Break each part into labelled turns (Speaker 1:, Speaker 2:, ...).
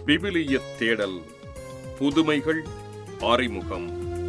Speaker 1: விவிலிய தேடல் புதுமைகள் அறிமுகம்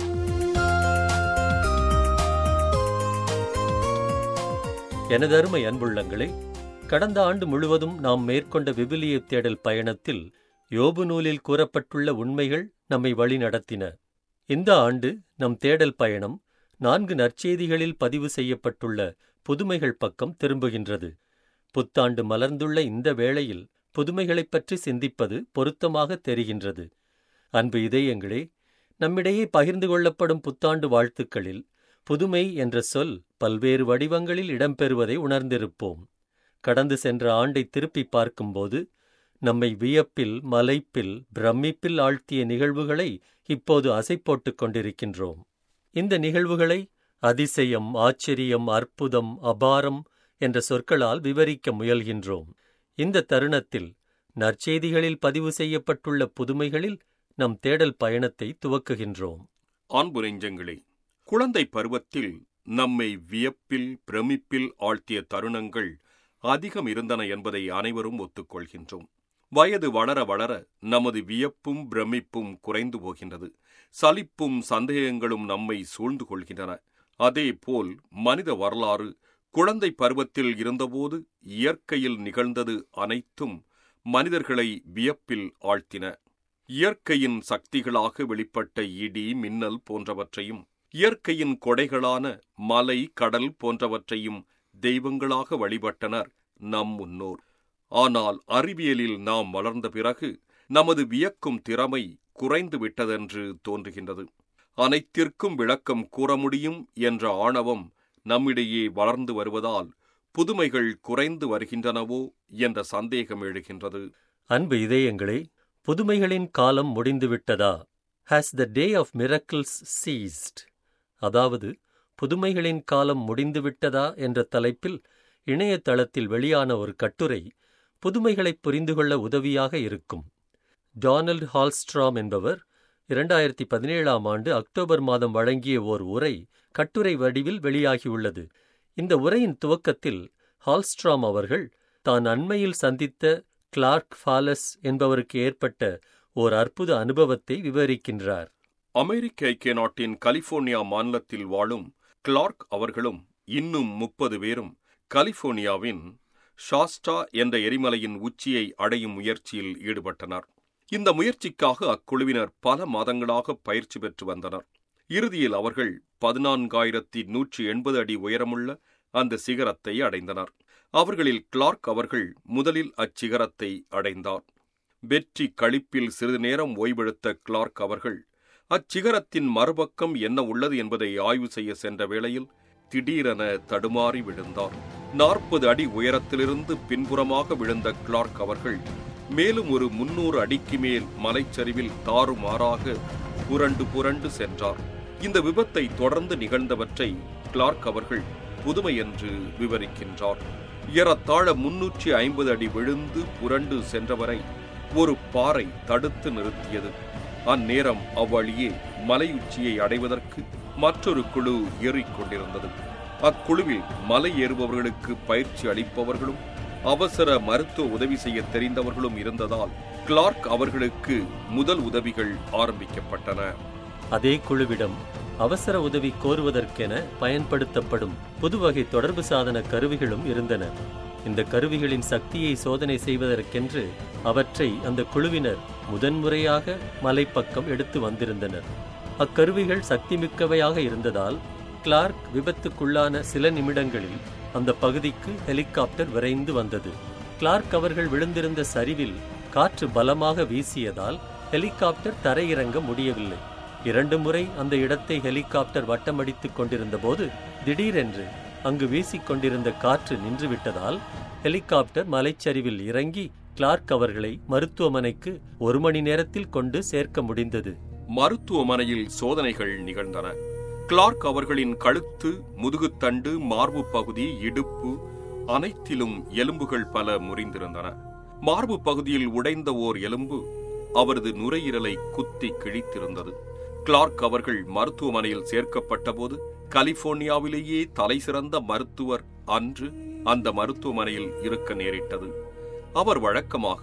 Speaker 2: எனதருமை அன்புள்ளங்களே கடந்த ஆண்டு முழுவதும் நாம் மேற்கொண்ட விவிலிய தேடல் பயணத்தில் யோபு நூலில் கூறப்பட்டுள்ள உண்மைகள் நம்மை வழிநடத்தின இந்த ஆண்டு நம் தேடல் பயணம் நான்கு நற்செய்திகளில் பதிவு செய்யப்பட்டுள்ள புதுமைகள் பக்கம் திரும்புகின்றது புத்தாண்டு மலர்ந்துள்ள இந்த வேளையில் புதுமைகளைப் பற்றி சிந்திப்பது பொருத்தமாக தெரிகின்றது அன்பு இதயங்களே நம்மிடையே பகிர்ந்து கொள்ளப்படும் புத்தாண்டு வாழ்த்துக்களில் புதுமை என்ற சொல் பல்வேறு வடிவங்களில் இடம்பெறுவதை உணர்ந்திருப்போம் கடந்து சென்ற ஆண்டை திருப்பி பார்க்கும்போது நம்மை வியப்பில் மலைப்பில் பிரமிப்பில் ஆழ்த்திய நிகழ்வுகளை இப்போது அசை போட்டுக் கொண்டிருக்கின்றோம் இந்த நிகழ்வுகளை அதிசயம் ஆச்சரியம் அற்புதம் அபாரம் என்ற சொற்களால் விவரிக்க முயல்கின்றோம் இந்த தருணத்தில் நற்செய்திகளில் பதிவு செய்யப்பட்டுள்ள புதுமைகளில் நம் தேடல் பயணத்தை துவக்குகின்றோம்
Speaker 1: அன்பு நெஞ்சங்களே குழந்தை பருவத்தில் நம்மை வியப்பில் பிரமிப்பில் ஆழ்த்திய தருணங்கள் அதிகம் இருந்தன என்பதை அனைவரும் ஒத்துக்கொள்கின்றோம் வயது வளர வளர நமது வியப்பும் பிரமிப்பும் குறைந்து போகின்றது சலிப்பும் சந்தேகங்களும் நம்மை சூழ்ந்து கொள்கின்றன அதேபோல் மனித வரலாறு குழந்தை பருவத்தில் இருந்தபோது இயற்கையில் நிகழ்ந்தது அனைத்தும் மனிதர்களை வியப்பில் ஆழ்த்தின இயற்கையின் சக்திகளாக வெளிப்பட்ட இடி மின்னல் போன்றவற்றையும் இயற்கையின் கொடைகளான மலை கடல் போன்றவற்றையும் தெய்வங்களாக வழிபட்டனர் நம் முன்னோர் ஆனால் அறிவியலில் நாம் வளர்ந்த பிறகு நமது வியக்கும் திறமை குறைந்து விட்டதென்று தோன்றுகின்றது அனைத்திற்கும் விளக்கம் கூற முடியும் என்ற ஆணவம் நம்மிடையே வளர்ந்து வருவதால் புதுமைகள் குறைந்து வருகின்றனவோ என்ற சந்தேகம் எழுகின்றது
Speaker 2: அன்பு இதயங்களே புதுமைகளின் காலம் முடிந்துவிட்டதா has the day of miracles ceased அதாவது புதுமைகளின் காலம் முடிந்துவிட்டதா என்ற தலைப்பில் இணையதளத்தில் வெளியான ஒரு கட்டுரை புதுமைகளைப் புரிந்து கொள்ள உதவியாக இருக்கும் டொனால்ட் ஹால்ஸ்ட்ராம் என்பவர் இரண்டாயிரத்தி பதினேழாம் ஆண்டு அக்டோபர் மாதம் வழங்கிய ஓர் உரை கட்டுரை வடிவில் வெளியாகியுள்ளது இந்த உரையின் துவக்கத்தில் ஹால்ஸ்ட்ராம் அவர்கள் தான் அண்மையில் சந்தித்த கிளார்க் ஃபாலஸ் என்பவருக்கு ஏற்பட்ட ஓர் அற்புத அனுபவத்தை விவரிக்கின்றார்
Speaker 1: அமெரிக்க ஐக்கிய நாட்டின் கலிபோர்னியா மாநிலத்தில் வாழும் கிளார்க் அவர்களும் இன்னும் முப்பது பேரும் கலிபோர்னியாவின் ஷாஸ்டா என்ற எரிமலையின் உச்சியை அடையும் முயற்சியில் ஈடுபட்டனர் இந்த முயற்சிக்காக அக்குழுவினர் பல மாதங்களாக பயிற்சி பெற்று வந்தனர் இறுதியில் அவர்கள் பதினான்காயிரத்தி நூற்றி எண்பது அடி உயரமுள்ள அந்த சிகரத்தை அடைந்தனர் அவர்களில் கிளார்க் அவர்கள் முதலில் அச்சிகரத்தை அடைந்தார் வெற்றி களிப்பில் சிறிது நேரம் ஓய்வெடுத்த கிளார்க் அவர்கள் அச்சிகரத்தின் மறுபக்கம் என்ன உள்ளது என்பதை ஆய்வு செய்ய சென்ற வேளையில் திடீரென தடுமாறி விழுந்தார் நாற்பது அடி உயரத்திலிருந்து பின்புறமாக விழுந்த கிளார்க் அவர்கள் மேலும் ஒரு முன்னூறு அடிக்கு மேல் மலைச்சரிவில் தாறுமாறாக புரண்டு புரண்டு சென்றார் இந்த விபத்தை தொடர்ந்து நிகழ்ந்தவற்றை கிளார்க் அவர்கள் புதுமை என்று விவரிக்கின்றார் ஏறத்தாழ முன்னூற்றி ஐம்பது அடி விழுந்து புரண்டு சென்றவரை ஒரு பாறை தடுத்து நிறுத்தியது அந்நேரம் அவ்வழியே மலையுச்சியை அடைவதற்கு மற்றொரு குழு ஏறிக்கொண்டிருந்தது அக்குழுவில் மலை ஏறுபவர்களுக்கு பயிற்சி அளிப்பவர்களும் அவசர மருத்துவ உதவி செய்ய தெரிந்தவர்களும் இருந்ததால் கிளார்க் அவர்களுக்கு முதல் உதவிகள் ஆரம்பிக்கப்பட்டன
Speaker 2: அதே குழுவிடம் அவசர உதவி கோருவதற்கென பயன்படுத்தப்படும் புதுவகை தொடர்பு சாதன கருவிகளும் இருந்தன இந்த கருவிகளின் சக்தியை சோதனை செய்வதற்கென்று அவற்றை அந்த குழுவினர் முதன்முறையாக மலைப்பக்கம் எடுத்து வந்திருந்தனர் அக்கருவிகள் சக்திமிக்கவையாக இருந்ததால் கிளார்க் விபத்துக்குள்ளான சில நிமிடங்களில் அந்த பகுதிக்கு ஹெலிகாப்டர் விரைந்து வந்தது கிளார்க் அவர்கள் விழுந்திருந்த சரிவில் காற்று பலமாக வீசியதால் ஹெலிகாப்டர் தரையிறங்க முடியவில்லை இரண்டு முறை அந்த இடத்தை ஹெலிகாப்டர் வட்டமடித்துக் கொண்டிருந்த போது திடீரென்று அங்கு வீசிக் கொண்டிருந்த காற்று நின்றுவிட்டதால் ஹெலிகாப்டர் மலைச்சரிவில் இறங்கி கிளார்க் அவர்களை மருத்துவமனைக்கு ஒரு மணி நேரத்தில் கொண்டு சேர்க்க முடிந்தது
Speaker 1: மருத்துவமனையில் சோதனைகள் நிகழ்ந்தன கிளார்க் அவர்களின் கழுத்து முதுகுத்தண்டு மார்பு பகுதி இடுப்பு அனைத்திலும் எலும்புகள் பல முறிந்திருந்தன மார்பு பகுதியில் உடைந்த ஓர் எலும்பு அவரது நுரையீரலை குத்தி கிழித்திருந்தது கிளார்க் அவர்கள் மருத்துவமனையில் சேர்க்கப்பட்டபோது கலிபோர்னியாவிலேயே தலைசிறந்த மருத்துவர் அன்று அந்த மருத்துவமனையில் இருக்க நேரிட்டது அவர் வழக்கமாக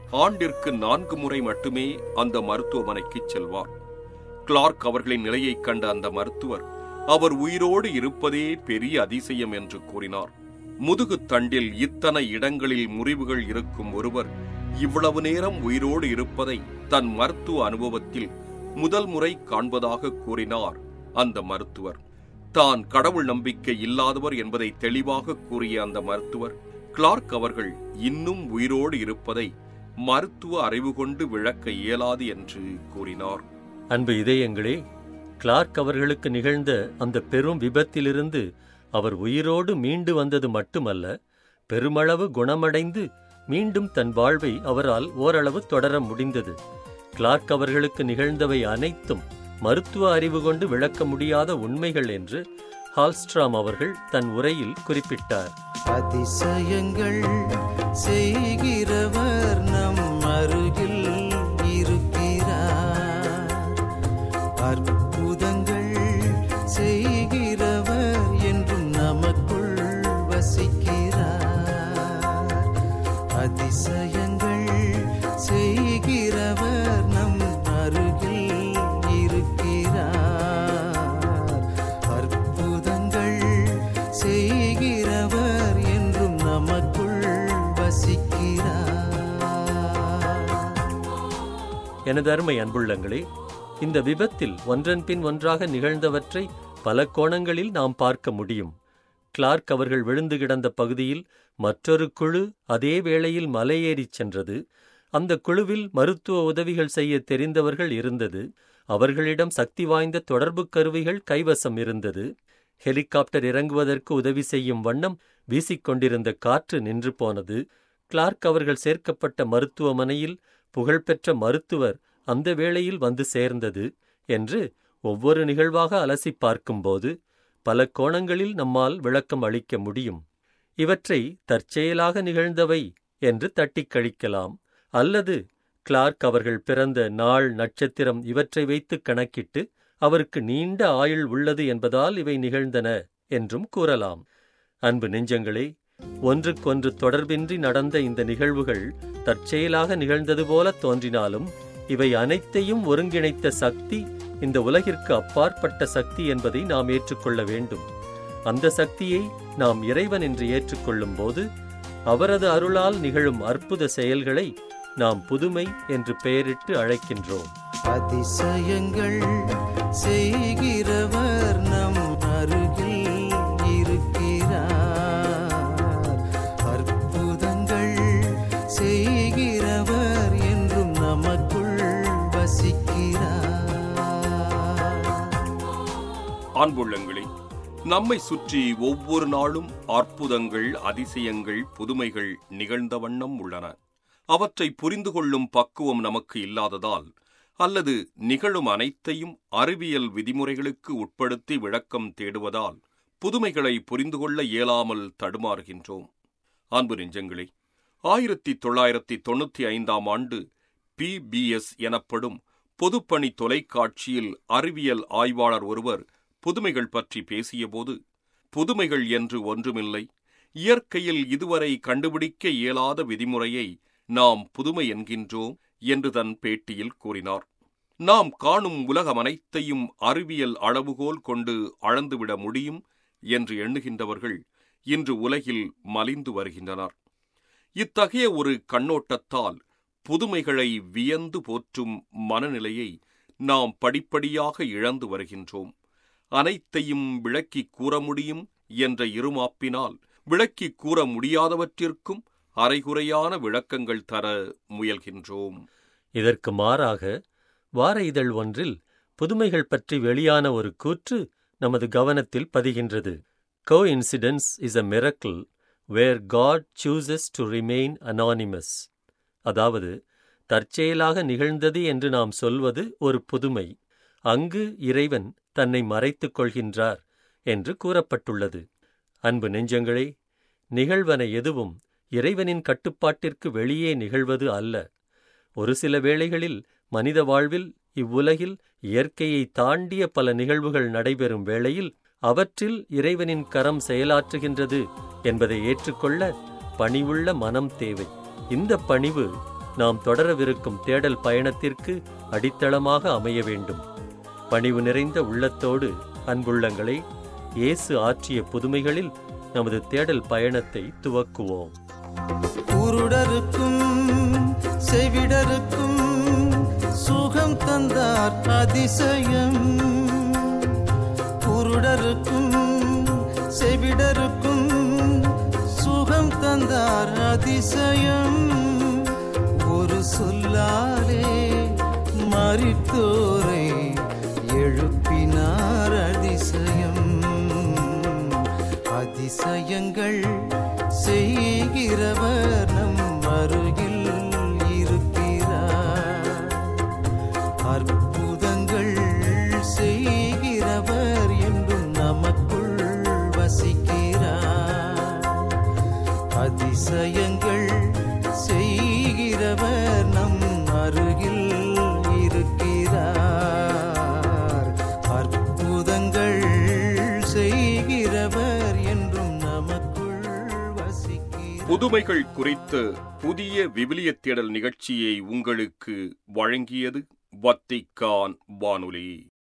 Speaker 1: ஆண்டிற்கு நான்கு முறை மட்டுமே அந்த மருத்துவமனைக்கு செல்வார் கிளார்க் அவர்களின் நிலையைக் கண்ட அந்த மருத்துவர் அவர் உயிரோடு இருப்பதே பெரிய அதிசயம் என்று கூறினார் முதுகுத் தண்டில் இத்தனை இடங்களில் முறிவுகள் இருக்கும் ஒருவர் இவ்வளவு நேரம் உயிரோடு இருப்பதை தன் மருத்துவ அனுபவத்தில் முதல் முறை காண்பதாக கூறினார் அந்த மருத்துவர் தான் கடவுள் நம்பிக்கை இல்லாதவர் என்பதை தெளிவாக கூறிய அந்த மருத்துவர் கிளார்க் அவர்கள் இன்னும் உயிரோடு இருப்பதை மருத்துவ அறிவு கொண்டு விளக்க இயலாது என்று கூறினார்
Speaker 2: அன்பு இதயங்களே கிளார்க் அவர்களுக்கு நிகழ்ந்த அந்த பெரும் விபத்திலிருந்து அவர் உயிரோடு மீண்டு வந்தது மட்டுமல்ல பெருமளவு குணமடைந்து மீண்டும் தன் வாழ்வை அவரால் ஓரளவு தொடர முடிந்தது கிளார்க் அவர்களுக்கு நிகழ்ந்தவை அனைத்தும் மருத்துவ அறிவு கொண்டு விளக்க முடியாத உண்மைகள் என்று ஹால்ஸ்ட்ராம் அவர்கள் தன் உரையில் குறிப்பிட்டார்
Speaker 3: அதிசயங்கள் செய்கிறவர் நம் அருகில் இருக்கிறார் அற்புதங்கள் செய்கிறவர் என்றும் நமக்குள் வசிக்கிறார் அதிசயங்கள் செய்கிறவர் நம் அருகில் இருக்கிறார் அற்புதங்கள் செய்கிறவர் என்றும் நமக்குள் வசிக்கிறார்
Speaker 2: எனது அருமை அன்புள்ளங்களே இந்த விபத்தில் ஒன்றன் பின் ஒன்றாக நிகழ்ந்தவற்றை பல கோணங்களில் நாம் பார்க்க முடியும் கிளார்க் அவர்கள் விழுந்து கிடந்த பகுதியில் மற்றொரு குழு அதே வேளையில் மலையேறிச் சென்றது அந்த குழுவில் மருத்துவ உதவிகள் செய்ய தெரிந்தவர்கள் இருந்தது அவர்களிடம் சக்தி வாய்ந்த தொடர்பு கருவிகள் கைவசம் இருந்தது ஹெலிகாப்டர் இறங்குவதற்கு உதவி செய்யும் வண்ணம் வீசிக்கொண்டிருந்த காற்று நின்று போனது கிளார்க் அவர்கள் சேர்க்கப்பட்ட மருத்துவமனையில் புகழ்பெற்ற மருத்துவர் அந்த வேளையில் வந்து சேர்ந்தது என்று ஒவ்வொரு நிகழ்வாக அலசி பார்க்கும்போது பல கோணங்களில் நம்மால் விளக்கம் அளிக்க முடியும் இவற்றை தற்செயலாக நிகழ்ந்தவை என்று தட்டிக் கழிக்கலாம் அல்லது கிளார்க் அவர்கள் பிறந்த நாள் நட்சத்திரம் இவற்றை வைத்து கணக்கிட்டு அவருக்கு நீண்ட ஆயுள் உள்ளது என்பதால் இவை நிகழ்ந்தன என்றும் கூறலாம் அன்பு நெஞ்சங்களே ஒன்றுக்கொன்று தொடர்பின்றி நடந்த இந்த நிகழ்வுகள் தற்செயலாக நிகழ்ந்தது போல தோன்றினாலும் இவை அனைத்தையும் ஒருங்கிணைத்த சக்தி இந்த உலகிற்கு அப்பாற்பட்ட சக்தி என்பதை நாம் ஏற்றுக்கொள்ள வேண்டும் அந்த சக்தியை நாம் இறைவன் என்று ஏற்றுக்கொள்ளும் போது அவரது அருளால் நிகழும் அற்புத செயல்களை நாம் புதுமை என்று பெயரிட்டு அழைக்கின்றோம்
Speaker 3: அதிசயங்கள் செய்கிறவர் நம் அருகில் இருக்கிறார் அற்புதங்கள் செய்கிறவர் என்றும் நமக்குள் வசிக்கிறார்
Speaker 1: அன்புள்ளங்களே நம்மை சுற்றி ஒவ்வொரு நாளும் அற்புதங்கள் அதிசயங்கள் புதுமைகள் நிகழ்ந்த வண்ணம் உள்ளன அவற்றை புரிந்து கொள்ளும் பக்குவம் நமக்கு இல்லாததால் அல்லது நிகழும் அனைத்தையும் அறிவியல் விதிமுறைகளுக்கு உட்படுத்தி விளக்கம் தேடுவதால் புதுமைகளை புரிந்து கொள்ள இயலாமல் தடுமாறுகின்றோம் அன்பு நெஞ்சங்களே ஆயிரத்தி தொள்ளாயிரத்தி தொண்ணூத்தி ஐந்தாம் ஆண்டு பிபிஎஸ் எனப்படும் பொதுப்பணி தொலைக்காட்சியில் அறிவியல் ஆய்வாளர் ஒருவர் புதுமைகள் பற்றி பேசியபோது புதுமைகள் என்று ஒன்றுமில்லை இயற்கையில் இதுவரை கண்டுபிடிக்க இயலாத விதிமுறையை நாம் புதுமை என்கின்றோம் என்று தன் பேட்டியில் கூறினார் நாம் காணும் உலகம் அனைத்தையும் அறிவியல் அளவுகோல் கொண்டு அளந்துவிட முடியும் என்று எண்ணுகின்றவர்கள் இன்று உலகில் மலிந்து வருகின்றனர் இத்தகைய ஒரு கண்ணோட்டத்தால் புதுமைகளை வியந்து போற்றும் மனநிலையை நாம் படிப்படியாக இழந்து வருகின்றோம் அனைத்தையும் விளக்கிக் கூற முடியும் என்ற இருமாப்பினால் விளக்கிக் கூற முடியாதவற்றிற்கும் அரைகுறையான விளக்கங்கள் தர முயல்கின்றோம்
Speaker 2: இதற்கு மாறாக வார இதழ் ஒன்றில் புதுமைகள் பற்றி வெளியான ஒரு கூற்று நமது கவனத்தில் பதிகின்றது coincidence is a miracle where God chooses to remain anonymous அதாவது தற்செயலாக நிகழ்ந்தது என்று நாம் சொல்வது ஒரு புதுமை அங்கு இறைவன் தன்னை மறைத்துக் கொள்கின்றார் என்று கூறப்பட்டுள்ளது அன்பு நெஞ்சங்களே நிகழ்வன எதுவும் இறைவனின் கட்டுப்பாட்டிற்கு வெளியே நிகழ்வது அல்ல ஒரு சில வேளைகளில் மனித வாழ்வில் இவ்வுலகில் இயற்கையை தாண்டிய பல நிகழ்வுகள் நடைபெறும் வேளையில் அவற்றில் இறைவனின் கரம் செயலாற்றுகின்றது என்பதை ஏற்றுக்கொள்ள பணிவுள்ள மனம் தேவை இந்த பணிவு நாம் தொடரவிருக்கும் தேடல் பயணத்திற்கு அடித்தளமாக அமைய வேண்டும் பணிவு நிறைந்த உள்ளத்தோடு அன்புள்ளங்களை இயேசு ஆற்றிய புதுமைகளில் நமது தேடல் பயணத்தை துவக்குவோம்
Speaker 3: குருடருக்கும் செவிடருக்கும் சுகம் தந்தார் அதிசயம் குருடருக்கும் செவிடருக்கும் சுகம் தந்தார் அதிசயம் ஒரு சொல்லாலே மறித்தோரை எழுப்பினார் அதிசயம் அதிசயங்கள் செய்கிறவர் நம் அருகில் இருக்கிறார் அற்புதங்கள் செய்கிறவர் என்றும் நமக்குள் வசிக்கிறார் அதிசயங்கள் செய்கிறவர் நம் அருகில் இருக்கிறார் அற்புதங்கள் செய்கிறவர் என்றும் நமக்குள் வசிக்கிறார்
Speaker 1: புதுமைகள் குறித்த புதிய விவிலிய தேடல் நிகழ்ச்சியை உங்களுக்கு வழங்கியது வத்திக்கான் வானொலி